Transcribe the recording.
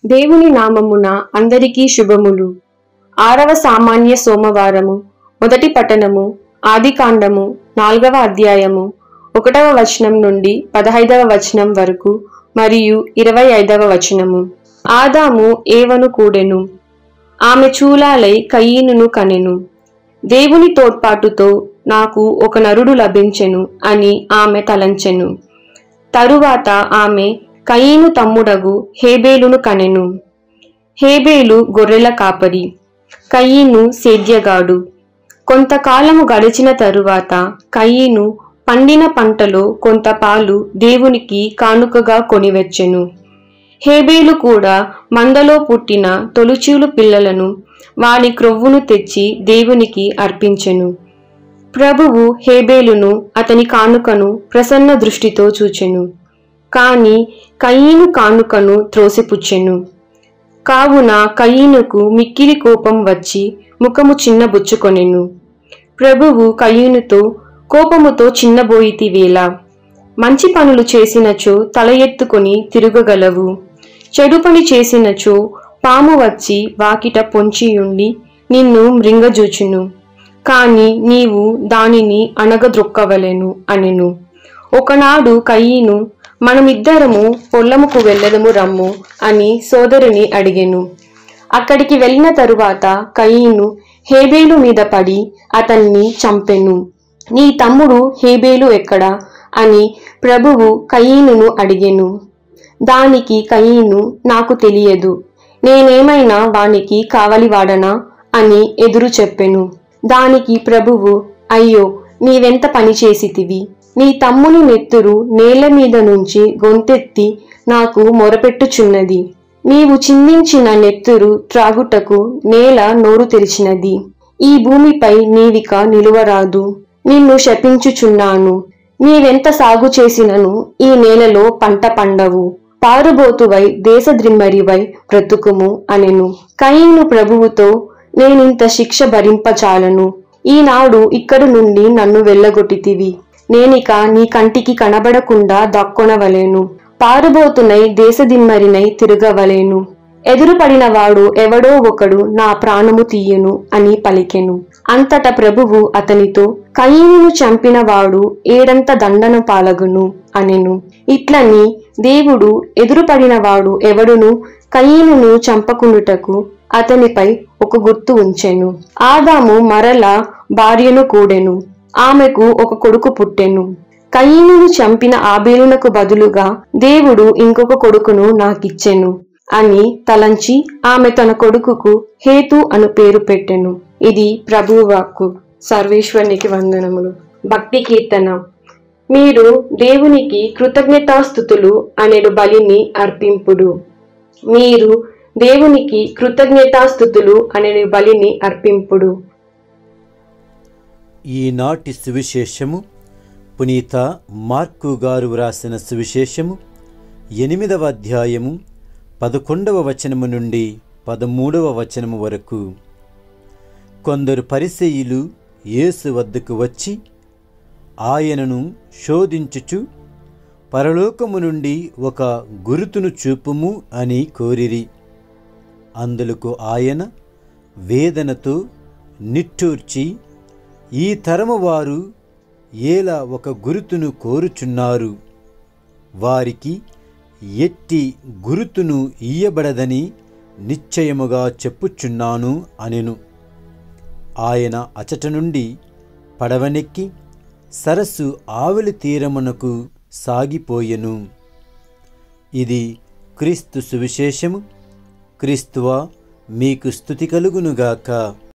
దేవుని నామమున అందరికీ శుభములు ఆరవ సామాన్య సోమవారము మొదటి పట్టణము ఆదికాండము నాలుగవ అధ్యాయము ఒకటవ వచనం నుండి పదహైదవ వచనం వరకు మరియు ఇరవై ఐదవ వచనము ఆదాము ఏవను కూడెను ఆమె చూలాలై కయీనును కనెను దేవుని తోడ్పాటుతో నాకు ఒక నరుడు లభించెను అని ఆమె తలంచెను తరువాత ఆమె కయీను తమ్ముడగు హేబేలును కనెను హేబేలు గొర్రెల కాపరి కయీను సేద్యగాడు కొంతకాలము గడిచిన తరువాత కయీను పండిన పంటలో కొంత పాలు దేవునికి కానుకగా కొనివెచ్చెను హేబేలు కూడా మందలో పుట్టిన తొలుచూలు పిల్లలను వాని క్రొవ్వును తెచ్చి దేవునికి అర్పించెను ప్రభువు హేబేలును అతని కానుకను ప్రసన్న దృష్టితో చూచెను కాని కయీను కానుకను త్రోసిపుచ్చెను కావున కయీనుకు మిక్కిలి కోపం వచ్చి ముఖము చిన్నబుచ్చుకొనెను ప్రభువు కయీనుతో కోపముతో చిన్నబోయితివేలా మంచి పనులు చేసినచో తల ఎత్తుకొని తిరగగలవు చెడు పని చేసినచో పాము వచ్చి వాకిట పొంచియుండి నిన్ను మృంగజూచును కాని నీవు దానిని అణగద్రొక్కవలెను అనెను ఒకనాడు కయ్యను మనమిద్దరము పొల్లముకు వెళ్ళదము రమ్ము అని సోదరుని అడిగెను అక్కడికి వెళ్ళిన తరువాత కయ్యను హేబేలు మీద పడి అతన్ని చంపెను నీ తమ్ముడు హేబేలు ఎక్కడా అని ప్రభువు కయీనును అడిగెను దానికి కయీను నాకు తెలియదు నేనేమైనా వానికి కావలివాడనా అని ఎదురు చెప్పెను దానికి ప్రభువు అయ్యో నీవెంత పని చేసితివి నీ తమ్ముని నెత్తురు నేల మీద నుంచి గొంతెత్తి నాకు మొరపెట్టుచున్నది నీవు చిందించిన నెత్తురు త్రాగుటకు నేల నోరు తెరిచినది ఈ భూమిపై నీవిక నిలువరాదు నిన్ను శపించుచున్నాను నీవెంత సాగు చేసినను ఈ నేలలో పంట పండవు పారుబోతువై దేశద్రిమ్మరివై బ్రతుకుము అనెను కయీను ప్రభువుతో నేనింత శిక్ష భరింపచాలను ఈనాడు ఇక్కడి నుండి నన్ను వెళ్ళగొట్టితివి నేనిక నీ కంటికి కనబడకుండా దక్కొనవలేను పారుబోతునై దేశదిమ్మరినై తిరగవలేను ఎదురుపడిన వాడు ఎవడో ఒకడు నా ప్రాణము తీయును అని పలికెను అంతట ప్రభువు అతనితో కయీనును చంపిన వాడు ఏడంత దండన పాలగును అనెను ఇట్లని దేవుడు ఎదురుపడిన వాడు ఎవడును కయీనును చంపకుండుటకు అతనిపై ఒక గుర్తు ఉంచెను ఆదాము మరల భార్యను కూడెను ఆమెకు ఒక కొడుకు పుట్టెను కయీనును చంపిన ఆబేలునకు బదులుగా దేవుడు ఇంకొక కొడుకును నాకిచ్చెను అని తలంచి ఆమె తన కొడుకుకు హేతు అను పేరు పెట్టెను ఇది ప్రభువు వాక్కు సర్వేశ్వరునికి వందనములు భక్తి కీర్తన మీరు దేవునికి కృతజ్ఞతాస్థుతులు అనేడు బలిని అర్పింపుడు మీరు దేవునికి కృతజ్ఞతాస్థుతులు అనే బలిని అర్పింపుడు ఈనాటి సువిశేషము పునీత మార్కు గారు వ్రాసిన సువిశేషము ఎనిమిదవ అధ్యాయము పదకొండవ వచనము నుండి పదమూడవ వచనము వరకు కొందరు పరిసెయులు యేసు వద్దకు వచ్చి ఆయనను శోధించుచు పరలోకము నుండి ఒక గురుతును చూపుము అని కోరిరి అందులకు ఆయన వేదనతో నిట్టూర్చి ఈ తరము వారు ఏలా ఒక గురుతును కోరుచున్నారు వారికి ఎట్టి గురుతును ఇయ్యబడదని నిశ్చయముగా చెప్పుచున్నాను అనెను ఆయన అచట నుండి పడవనెక్కి సరస్సు ఆవిలి తీరమునకు సాగిపోయెను ఇది క్రీస్తు సువిశేషము క్రీస్తువా మీకు స్థుతి కలుగునుగాక